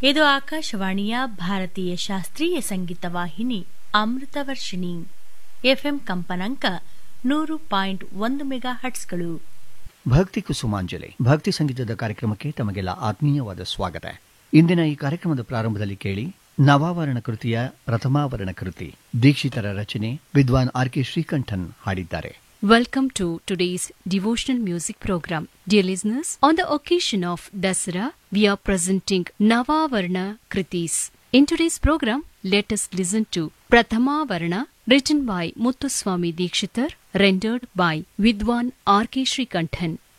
ಇದು ಆಕಾಶವಾಣಿಯ ಭಾರತೀಯ ಶಾಸ್ತ್ರೀಯ ಸಂಗೀತ ವಾಹಿನಿ ಅಮೃತವರ್ಷಿಣಿ ಎಫ್ಎಂ ಕಂಪನಾಂಕ ನೂರು ಪಾಯಿಂಟ್ ಒಂದು ಮೆಗಾ ಹಟ್ಸ್ಗಳು ಭಕ್ತಿ ಕುಸುಮಾಂಜಲಿ ಭಕ್ತಿ ಸಂಗೀತದ ಕಾರ್ಯಕ್ರಮಕ್ಕೆ ತಮಗೆಲ್ಲ ಆತ್ಮೀಯವಾದ ಸ್ವಾಗತ ಇಂದಿನ ಈ ಕಾರ್ಯಕ್ರಮದ ಪ್ರಾರಂಭದಲ್ಲಿ ಕೇಳಿ ನವಾವರಣ ಕೃತಿಯ ಪ್ರಥಮಾವರಣ ಕೃತಿ ದೀಕ್ಷಿತರ ರಚನೆ ವಿದ್ವಾನ್ ಆರ್ ಕೆ ಶ್ರೀಕಂಠನ್ ಹಾಡಿದ್ದಾರೆ Welcome to today's devotional music program. Dear listeners, on the occasion of Dasara, we are presenting Navavarna Kritis. In today's program, let us listen to Prathama Varna, written by Muthuswami Dikshitar, rendered by Vidwan R.K. Srikanthan.